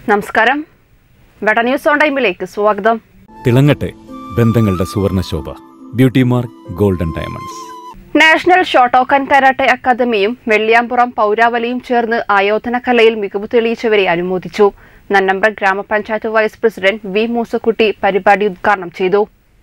നമസ്കാരം വെട്ട news on ടൈമിലേക്ക് സ്വാഗതം തിളങ്ങട്ടെ ബന്ധങ്ങളുടെ സുവർണശോഭ beauty mark golden diamonds national Shotokan karate അക്കാദമിയും വെള്ളിയാമ്പുറം പൗരാവലിയും ചേർന്ന് ആയോധന കലയിൽ മികവ് തെളിയിച്ചവരെ അനുമോദിച്ചു നന്നമ്പ്ര ഗ്രാമപഞ്ചായത്ത് വൈസ് പ്രസിഡന്റ് വി മൂസക്കുട്ടി പരിപാടി ഉദ്ഘാടനം ചെയ്തു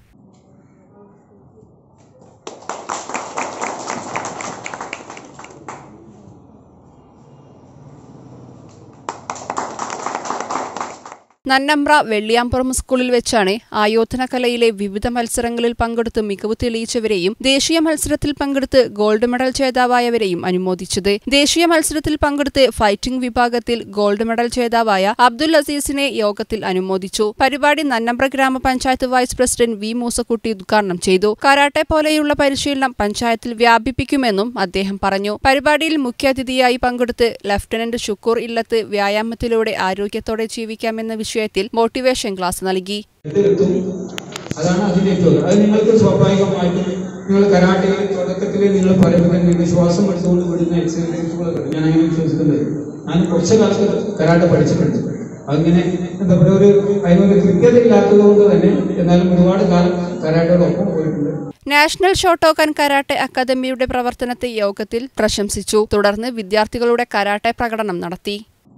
നന്നമ്പ്ര വെള്ളിയാമ്പുറം സ്കൂളിൽ വെച്ചാണ് ആയോധന കലയിലെ വിവിധ മത്സരങ്ങളിൽ പങ്കെടുത്ത് മികവ് തെളിയിച്ചവരെയും ദേശീയ മത്സരത്തിൽ പങ്കെടുത്ത് ഗോൾഡ് മെഡൽ ജേതാവായവരെയും അനുമോദിച്ചത് ദേശീയ മത്സരത്തിൽ പങ്കെടുത്ത് ഫൈറ്റിംഗ് വിഭാഗത്തിൽ ഗോൾഡ് മെഡൽ ജേതാവായ അബ്ദുൽ അസീസിനെ യോഗത്തിൽ അനുമോദിച്ചു പരിപാടി നന്നമ്പ്ര ഗ്രാമപഞ്ചായത്ത് വൈസ് പ്രസിഡന്റ് വി മൂസക്കുട്ടി ഉദ്ഘാടനം ചെയ്തു കരാട്ടെ പോലെയുള്ള പരിശീലനം പഞ്ചായത്തിൽ വ്യാപിപ്പിക്കുമെന്നും അദ്ദേഹം പറഞ്ഞു പരിപാടിയിൽ മുഖ്യാതിഥിയായി പങ്കെടുത്ത് ലഫ്റ്റനന്റ് ഷുക്കൂർ ഇല്ലത്ത് വ്യായാമത്തിലൂടെ ആരോഗ്യത്തോടെ ജീവിക്കാമെന്ന വിഷയത്തിൽ മോട്ടിവേഷൻ ക്ലാസ് നൽകി എത്തും അതാണ് അതിന്റെ ഏറ്റവും അത് നിങ്ങൾക്ക് സ്വാഭാവികമായിട്ടും നിങ്ങൾ കരാട്ടയിൽ തുടക്കത്തിൽ നിങ്ങൾ പറയുമ്പോൾ തന്നെ നിങ്ങൾക്ക് ശ്വാസം എടുത്തുകൊണ്ട് വിടുന്ന എക്സസൈസുകളൊക്കെ ഞാൻ അങ്ങനെ വിശ്വസിക്കുന്നത് ഞാൻ കുറച്ച് കാലത്ത് കരാട്ട പഠിച്ചിട്ടുണ്ട് അങ്ങനെ എന്താ പറയുക ഒരു അതിനൊരു കൃത്യത ഇല്ലാത്തത് കൊണ്ട് തന്നെ എന്നാലും ഒരുപാട് കാലം കരാട്ടയോടൊപ്പം പോയിട്ടുണ്ട് നാഷണൽ ഷോട്ടോക്കൻ കരാട്ടെ അക്കാദമിയുടെ പ്രവർത്തനത്തെ യോഗത്തിൽ പ്രശംസിച്ചു തുടർന്ന് വിദ്യാർത്ഥികളുടെ കരാട്ടെ പ്രകടനം നടത്തി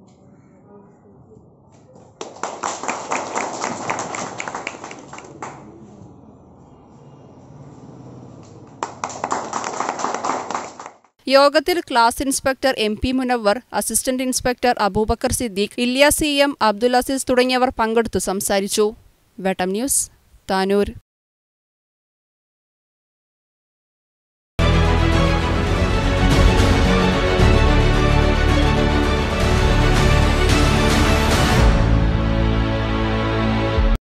യോഗത്തിൽ class inspector M P Munavar assistant inspector Abubakar Siddique Ilyas C M Abdul Azeez തുടങ്ങിയവർ പങ്കെടുത്തു സംസാരിച്ചു വെട്ടം ന്യൂസ് താനൂർ